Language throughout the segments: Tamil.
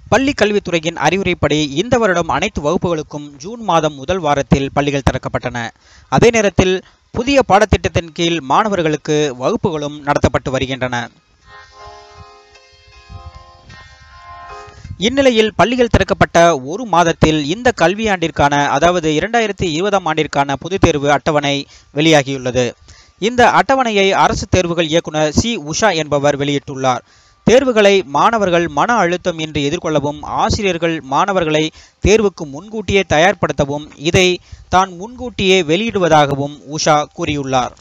பள்ளி கல்வித்துறையின் அறிவுரைப்படி இந்த வருடம் அனைத்து வகுப்புகளுக்கும் ஜூன் மாதம் முதல் வாரத்தில் பள்ளிகள் திறக்கப்பட்டன அதே நேரத்தில் புதிய பாடத்திட்டத்தின் கீழ் மாணவர்களுக்கு வகுப்புகளும் நடத்தப்பட்டு வருகின்றன இந்நிலையில் பள்ளிகள் திறக்கப்பட்ட ஒரு மாதத்தில் இந்த கல்வியாண்டிற்கான அதாவது இரண்டாயிரத்தி இருபதாம் ஆண்டிற்கான பொதுத் தேர்வு அட்டவணை வெளியாகியுள்ளது இந்த அட்டவணையை அரசு தேர்வுகள் இயக்குனர் சி உஷா என்பவர் வெளியிட்டுள்ளார் தேர்வுகளை மாணவர்கள் மன அழுத்தம் இன்றி எதிர்கொள்ளவும் ஆசிரியர்கள் மாணவர்களை தேர்வுக்கு முன்கூட்டியே தயார்படுத்தவும் இதை தான் முன்கூட்டியே வெளியிடுவதாகவும் உஷா கூறியுள்ளார்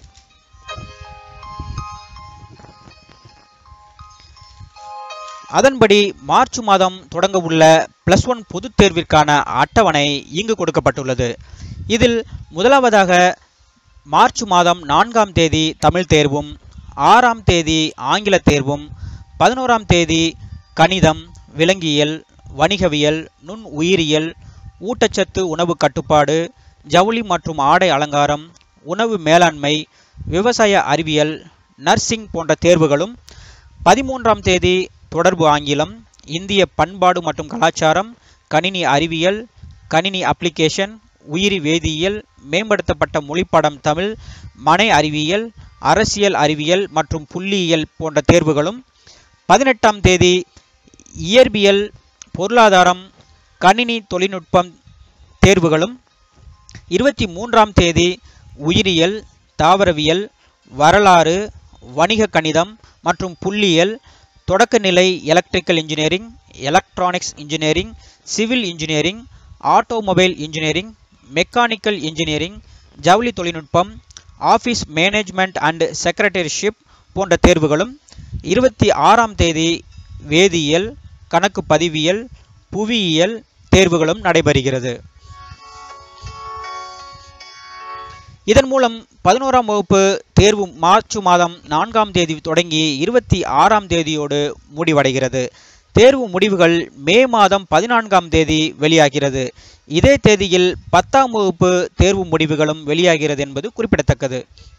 அதன்படி மார்ச் மாதம் தொடங்க உள்ள பிளஸ் ஒன் பொதுத் தேர்விற்கான அட்டவணை இங்கு கொடுக்கப்பட்டுள்ளது இதில் முதலாவதாக மார்ச் மாதம் நான்காம் தேதி தமிழ் தேர்வும் ஆறாம் தேதி ஆங்கில தேர்வும் பதினோராம் தேதி கணிதம் விலங்கியல் வணிகவியல் நுண் உயிரியல் ஊட்டச்சத்து உணவு கட்டுப்பாடு ஜவுளி மற்றும் ஆடை அலங்காரம் உணவு மேலாண்மை விவசாய அறிவியல் நர்சிங் போன்ற தேர்வுகளும் பதிமூன்றாம் தேதி தொடர்பு ஆங்கிலம் இந்திய பண்பாடு மற்றும் கலாச்சாரம் கணினி அறிவியல் கணினி அப்ளிகேஷன் உயிரி வேதியியல் மேம்படுத்தப்பட்ட மொழிப்பாடம் தமிழ் மனை அறிவியல் அரசியல் அறிவியல் மற்றும் புள்ளியியல் போன்ற தேர்வுகளும் பதினெட்டாம் தேதி இயற்பியல் பொருளாதாரம் கணினி தொழில்நுட்பம் தேர்வுகளும் இருபத்தி மூன்றாம் தேதி உயிரியல் தாவரவியல் வரலாறு வணிக கணிதம் மற்றும் புள்ளியியல் தொடக்கநிலை electrical engineering electronics engineering civil engineering automobile engineering mechanical engineering ஜவுளி தொழில்நுட்பம் ஆஃபீஸ் மேனேஜ்மெண்ட் அண்ட் செக்ரட்டரிஷிப் போன்ற தேர்வுகளும் இருபத்தி ஆறாம் தேதி வேதியியல் கணக்கு பதிவியல் புவியியல் தேர்வுகளும் நடைபெறுகிறது இதன் மூலம் பதினோராம் வகுப்பு தேர்வு மார்ச் மாதம் நான்காம் தேதி தொடங்கி இருபத்தி ஆறாம் தேதியோடு முடிவடைகிறது தேர்வு முடிவுகள் மே மாதம் பதினான்காம் தேதி வெளியாகிறது இதே தேதியில் பத்தாம் வகுப்பு தேர்வு முடிவுகளும் வெளியாகிறது என்பது குறிப்பிடத்தக்கது